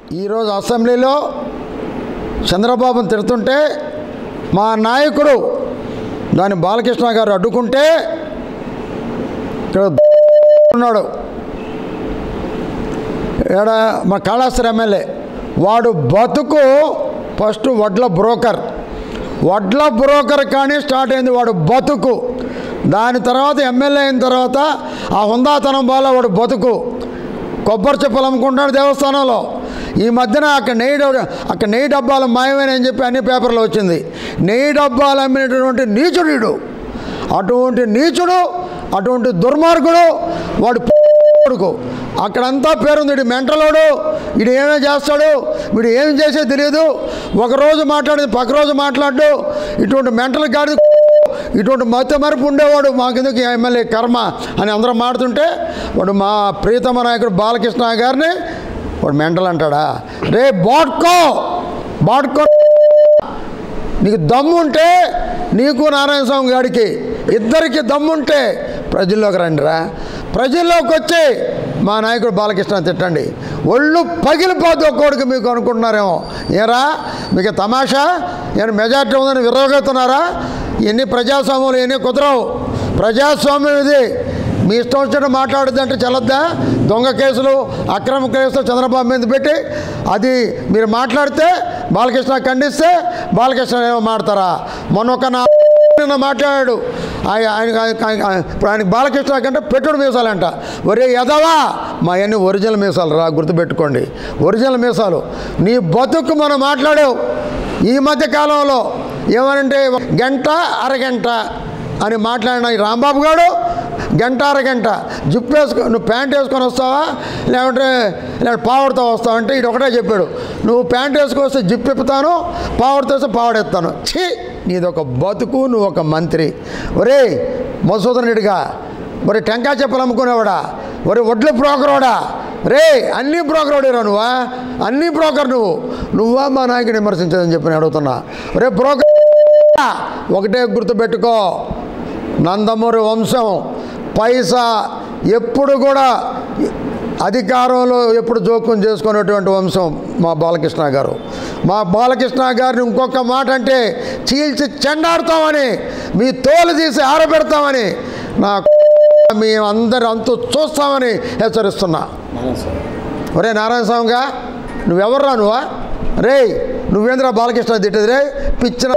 ఈరోజు అసెంబ్లీలో చంద్రబాబును తిడుతుంటే మా నాయకుడు దాని బాలకృష్ణ గారు అడ్డుకుంటే ఇక్కడ ఉన్నాడు ఇక్కడ మా కాళాస్త్రి ఎమ్మెల్యే వాడు బతుకు ఫస్ట్ వడ్ల బ్రోకర్ వడ్ల బ్రోకర్ కానీ స్టార్ట్ అయింది వాడు బతుకు దాని తర్వాత ఎమ్మెల్యే అయిన తర్వాత ఆ హుందాతనం బాల వాడు బతుకు కొబ్బరి చెప్పులు అమ్ముకుంటాడు దేవస్థానంలో ఈ మధ్యన అక్కడ నెయ్యి డబ్బ- అక్కడ నెయ్యి డబ్బాలు మాయమని చెప్పి అన్ని పేపర్లో వచ్చింది నెయ్యి డబ్బాలు అమ్మినటువంటి నీచుడు వీడు. అటువంటి నీచుడు అటువంటి దుర్మార్గుడు వాడు కొడుకు అక్కడంతా పేరుంది వీడు మెంటలోడు వీడు ఏమేం చేస్తాడు వీడు ఏం చేసే తెలియదు ఒకరోజు మాట్లాడేది పక్క రోజు మాట్లాడు ఇటువంటి మెంటల్ గాడి ఇటువంటి మత మరుపు ఉండేవాడు మాకెందుకు ఈ ఎమ్మెల్యే కర్మ అని అందరూ మాడుతుంటే వాడు మా ప్రీతమ నాయకుడు బాలకృష్ణ గారిని వాడు మెంటల్ అంటాడా రే బాట్కో బాట్కో నీకు దమ్ముంటే నీకు నారాయణ స్వామి గారికి ఇద్దరికి దమ్ముంటే ప్రజల్లోకి రండిరా ప్రజల్లోకి వచ్చి మా నాయకుడు బాలకృష్ణ తిట్టండి ఒళ్ళు పగిలిపోద్ది ఒక్కోడికి మీకు అనుకుంటున్నారేమో ఏరా మీకు తమాషా నేను మెజార్టీ ఉందని విరవగలుగుతున్నారా ఎన్ని ప్రజాస్వామ్యాలు ఎన్ని కుదరవు ప్రజాస్వామ్యం ఇది మీ ఇష్టం వచ్చినట్టు మాట్లాడద్దంటే చల్లద్దా దొంగ కేసులు అక్రమ కేసులు చంద్రబాబు మీద పెట్టి అది మీరు మాట్లాడితే బాలకృష్ణ ఖండిస్తే బాలకృష్ణ ఏమో మాడతారా మొన్న ఒక నా నిన్న మాట్లాడాడు ఆయన ఆయన- ఆయన- ఆయన- ఇప్పుడు ఆయనకి బాలకృష్ణ కంటే పెట్టుడు మీసాలంట ఒరే ఎదవా మా అన్ని ఒరిజినల్ మీసాలు రా గుర్తుపెట్టుకోండి ఒరిజినల్ మీసాలు నీ బతుకు మనం మాట్లాడావు ఈ మధ్య కాలంలో ఏమనంటే గంట అరగంట అని మాట్లాడిన ఈ రాంబాబు గారు గంట అరగంట జిప్ వేసుకో నువ్వు ప్యాంట్ వేసుకొని వస్తావా లేకుంటే లేకపోతే పావుడుతో వస్తావా అంటే ఇది ఒకటే చెప్పాడు నువ్వు ప్యాంట్ వేసుకొస్తే జిప్ ఇప్పుతాను పావుడుతో వస్తే పావుడెత్తాను ఛీ నీదొక బతుకు నువ్వు ఒక మంత్రి ఒరే మధుసూదన్ రెడ్డిగా మరి టెంకాయ చెప్పులు అమ్ముకునేవాడా ఒరే వడ్లు బ్రోకరోడా రే అన్నీ బ్రోకర్ ఓడిరా నువ్వా అన్నీ బ్రోకర్ నువ్వు నువ్వా మా నాయకుని విమర్శించదని చెప్పి నేను అడుగుతున్నా ఒరే బ్రోకర్ ఒకటే గుర్తుపెట్టుకో నందమూరి వంశం పైసా ఎప్పుడు కూడా అధికారంలో ఎప్పుడు జోక్యం చేసుకునేటువంటి వంశం మా బాలకృష్ణ గారు మా బాలకృష్ణ గారిని ఇంకొక మాట అంటే చీల్చి చెండాడుతామని మీ తోలు తీసి ఆరబెడతామని నా మీ అందరి అంతు చూస్తామని హెచ్చరిస్తున్నా ఒరే నారాయణ స్వామిగా నువ్వెవర్రా నువ్వా రే నువ్వేంద్రా బాలకృష్ణ తిట్టేది రే పిచ్చిన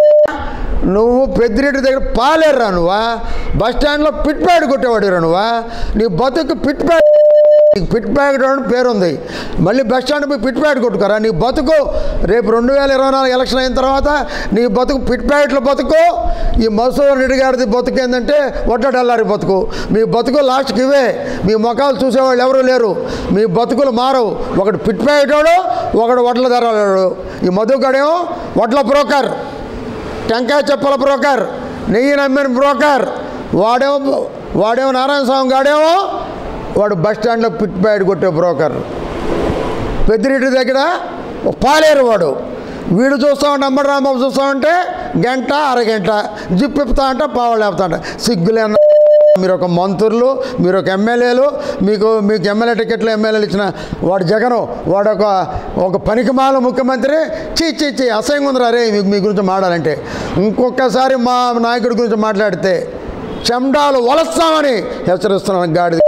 నువ్వు పెద్దిరెడ్డి దగ్గర పాలేరురా నువ్వా బస్ స్టాండ్లో పిట్ ప్యాడ్ కొట్టేవాడురా నువ్వా నీ బతుకు పిట్ ప్యాడ్ నీకు పిట్ ప్యాడ్ అని పేరు ఉంది మళ్ళీ బస్ స్టాండ్ పోయి పిట్ ప్యాడ్ కొట్టుకోరా నీ బతుకు రేపు రెండు వేల ఇరవై నాలుగు ఎలక్షన్ అయిన తర్వాత నీ బతుకు పిట్ ప్యాడ్లో బతుకు ఈ మధుసూదన్ రెడ్డి గారిది బతుకు ఏంటంటే ఒట్టడల్లారి బతుకు మీ బతుకు లాస్ట్కి ఇవే మీ ముఖాలు చూసేవాళ్ళు ఎవరు లేరు మీ బతుకులు మారవు ఒకడు పిట్ ప్యాడోడు ఒకడు వడ్ల ధరవాడు ఈ మధుగడేమో వడ్ల బ్రోకర్ టెంకాయ చెప్పుల బ్రోకర్ నెయ్యి నమ్మిన బ్రోకర్ వాడేమో వాడేమో నారాయణ స్వామి గాడేమో వాడు బస్ స్టాండ్లో పిట్ ప్యాడ్ కొట్టే బ్రోకర్ పెద్దిరెడ్డి దగ్గర పాలేరు వాడు వీడు చూస్తామంటే అంబడి రాంబాబు చూస్తామంటే గంట అరగంట జిప్ ఇప్పుతా అంటే పావులు లేపుతా సిగ్గులేన మీరు ఒక మంత్రులు మీరు ఒక ఎమ్మెల్యేలు మీకు మీకు ఎమ్మెల్యే టికెట్లు ఎమ్మెల్యేలు ఇచ్చిన వాడు జగను వాడు ఒక ఒక పనికిమాల ముఖ్యమంత్రి చీ చీ చీ అసహ్యంగా ఉందిరా రే మీకు మీ గురించి మాట్లాడాలంటే ఇంకొకసారి మా నాయకుడి గురించి మాట్లాడితే చెండాలు వలస్తామని హెచ్చరిస్తున్నాను గాడి